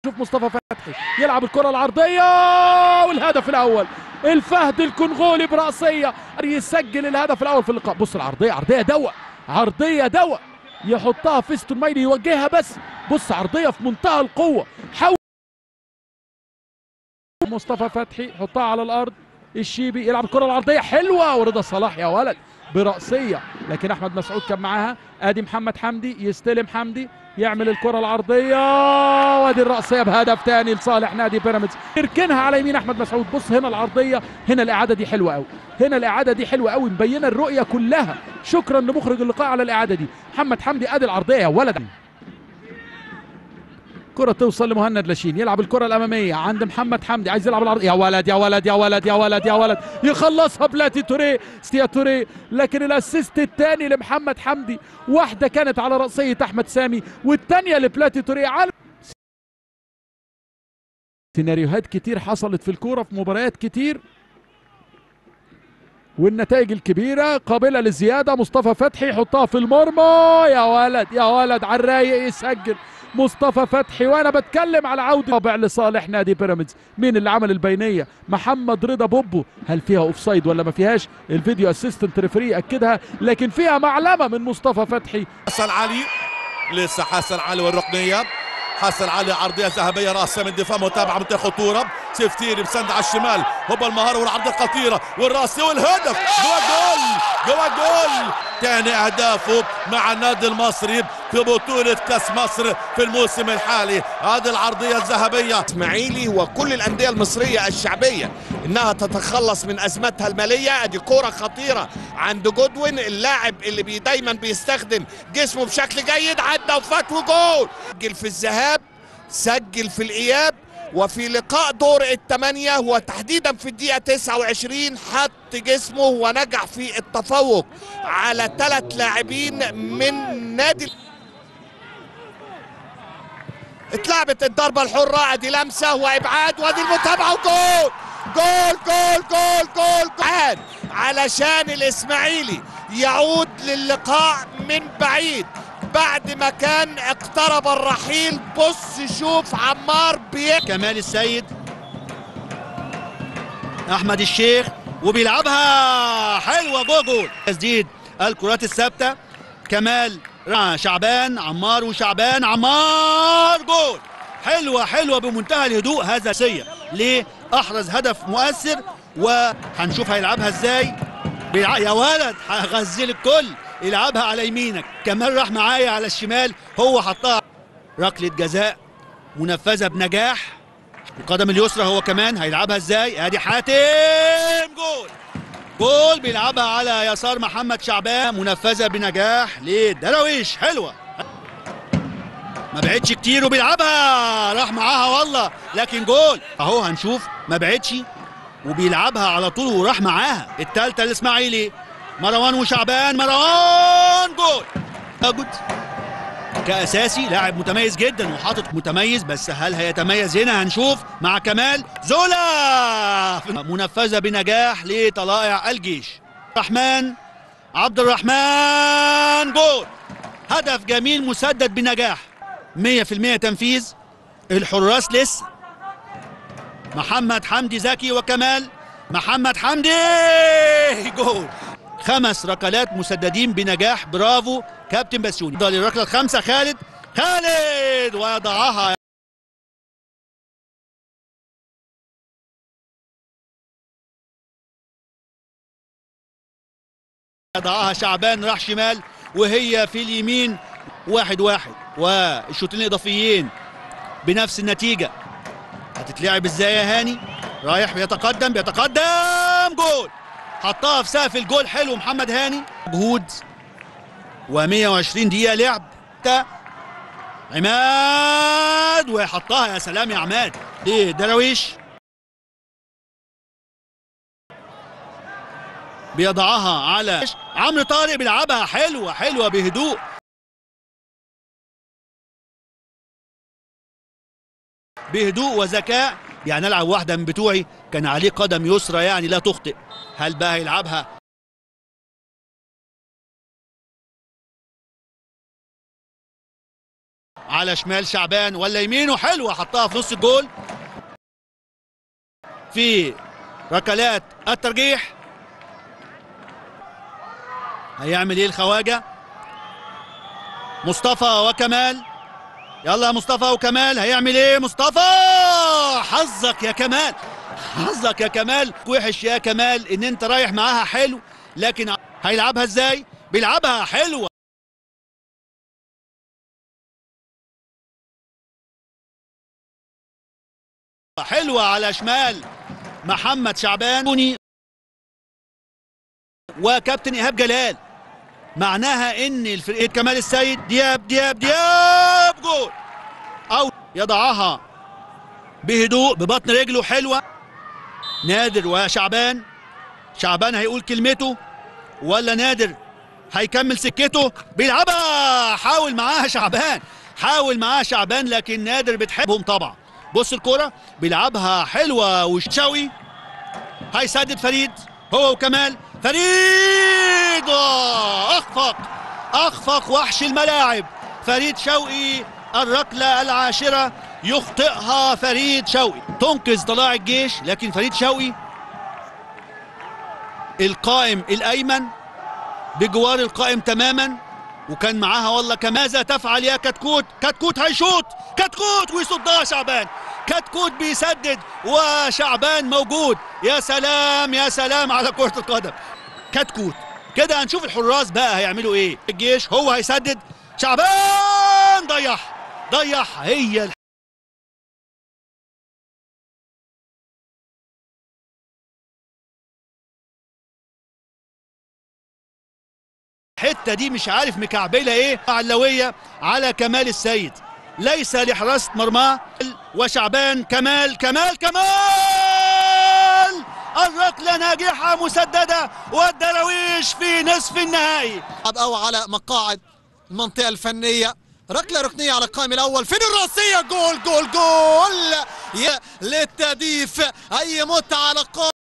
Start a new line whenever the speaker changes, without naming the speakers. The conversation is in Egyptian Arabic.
شوف مصطفى فتحي يلعب الكرة العرضية والهدف الأول الفهد الكونغولي برأسية يسجل الهدف الأول في اللقاء بص العرضية عرضية دواء عرضية دواء يحطها فيستون مايلي يوجهها بس بص عرضية في منتهى القوة حاول مصطفى فتحي يحطها على الأرض الشيبي يلعب الكرة العرضية حلوة ورضا صلاح يا ولد برأسية لكن أحمد مسعود كان معاها أدي محمد حمدي يستلم حمدي يعمل الكرة العرضية وادي الرأسية بهدف تاني لصالح نادي بيراميدز يركنها على يمين أحمد مسعود بص هنا العرضية هنا الإعادة دي حلوة قوي هنا الإعادة دي حلوة قوي مبينة الرؤية كلها شكرا لمخرج اللقاء على الإعادة دي محمد حمدي أدي العرضية يا ولد كرة توصل لمهند لاشين يلعب الكرة الأمامية عند محمد حمدي عايز يلعب العرض يا ولد يا ولد يا ولد يا ولد يا ولد يخلصها بلاتي توريه ستيا توريه لكن الاسيست الثاني لمحمد حمدي واحدة كانت على رأسية أحمد سامي والثانية لبلاتي توريه على سيناريوهات كتير حصلت في الكورة في مباريات كتير والنتائج الكبيرة قابلة للزيادة مصطفى فتحي يحطها في المرمى يا ولد يا ولد على الرايق يسجل مصطفى فتحي وانا بتكلم على عوده رابع لصالح نادي بيراميدز مين اللي عمل البينيه محمد رضا بوبو هل فيها اوفسايد ولا ما فيهاش الفيديو اسيستنت ريفري اكدها لكن فيها معلمه من مصطفى فتحي
حسن علي لسه حسن علي والركنيه حسن علي عرضيه ذهبيه راسه من دفاع متابعه منطقه خطوره سيفتيري مسند على الشمال هوبا المهاره والعرضيه الخطيره والراسيه والهدف جوا جول جوا جول ثاني اهدافه مع النادي المصري في بطوله كاس مصر في الموسم الحالي هذه العرضيه الذهبيه
اسماعيلي وكل الانديه المصريه الشعبيه انها تتخلص من ازمتها الماليه ادي كوره خطيره عند جودوين اللاعب اللي بي دايما بيستخدم جسمه بشكل جيد عدى وفات وجول سجل في الذهاب سجل في الاياب وفي لقاء دور الثمانية وتحديدا في الدقيقة 29 حط جسمه ونجح في التفوق على ثلاث لاعبين من نادي اتلعبت الضربة الحرة ادي لمسة وابعاد وادي المتابعة وجول جول جول جول جول جول علشان الاسماعيلي يعود للقاء من بعيد بعد ما كان اقترب الرحيل بص شوف عمار بيه
كمال السيد احمد الشيخ وبيلعبها حلوه جوه جول تسديد الكرات الثابته كمال شعبان عمار وشعبان عمار جول حلوه حلوه بمنتهى الهدوء هذا سيء ليه احرز هدف مؤثر وهنشوف هيلعبها ازاي بيلع... يا ولد هغزل الكل يلعبها على يمينك كمان راح معايا على الشمال هو حطها ركله جزاء منفذه بنجاح القدم اليسرى هو كمان هيلعبها ازاي ادي حاتم جول جول بيلعبها على يسار محمد شعبان منفذه بنجاح للدراويش حلوه ما بعدش كتير وبيلعبها راح معاها والله لكن جول اهو هنشوف ما بعدش وبيلعبها على طول وراح معاها الثالثه الاسماعيلي مروان وشعبان مروان جول أجد كأساسي لاعب متميز جدا وحاطط متميز بس هل هيتميز هنا هنشوف مع كمال زولا منفذة بنجاح لطلائع الجيش الرحمن عبد الرحمن جول هدف جميل مسدد بنجاح 100% تنفيذ الحراس لسه محمد حمدي زكي وكمال محمد حمدي جول خمس ركلات مسددين بنجاح برافو كابتن بسيوني ضل الركله الخامسه خالد خالد ويضعها يضعها شعبان راح شمال وهي في اليمين واحد واحد والشوطين الاضافيين بنفس النتيجه هتتلعب ازاي يا هاني رايح بيتقدم بيتقدم جول حطها في سقف الجول حلو محمد هاني مجهود و120 دقيقة لعب عماد وحطها يا سلام يا عماد ايه دراويش بيضعها على عمرو طارق بيلعبها حلوة حلوة بهدوء بهدوء وذكاء يعني العب واحده من بتوعي كان عليه قدم يسرى يعني لا تخطئ هل بقى هيلعبها على شمال شعبان ولا يمينه حلوه حطها في نص الجول في ركلات الترجيح هيعمل ايه الخواجه مصطفى وكمال يلا يا مصطفى وكمال هيعمل ايه مصطفى حظك يا كمال حظك يا كمال وحش يا كمال ان انت رايح معاها حلو لكن هيلعبها ازاي بيلعبها حلوه حلوه على شمال محمد شعبان وكابتن ايهاب جلال معناها ان الفريق كمال السيد دياب دياب دياب جول او يضعها بهدوء ببطن رجله حلوه نادر وشعبان شعبان هيقول كلمته ولا نادر هيكمل سكته بيلعبها حاول معاها شعبان حاول معاها شعبان لكن نادر بتحبهم طبعا بص الكرة بيلعبها حلوة وشوي هيسدد فريد هو وكمال فريد آه، اخفق اخفق وحش الملاعب فريد شوقي الركلة العاشرة يخطئها فريد شوقي تنقذ طلاع الجيش لكن فريد شوقي القائم الايمن بجوار القائم تماما وكان معاها والله كماذا تفعل يا كتكوت كتكوت هيشوط كتكوت ويصدها شعبان كتكوت بيسدد وشعبان موجود يا سلام يا سلام على كرة القدم كتكوت كده هنشوف الحراس بقى هيعملوا ايه الجيش هو هيسدد شعبان ضيعها ضيعها هي الحته دي مش عارف مكعبله ايه علويه على كمال السيد ليس لحراسه مرماه وشعبان كمال كمال كمال الركله ناجحه مسدده والدراويش في نصف النهائي
او على مقاعد المنطقه الفنيه ركله ركنيه على القائم الاول فين الراسيه جول جول جول يا للتهديف اي متعه على القائم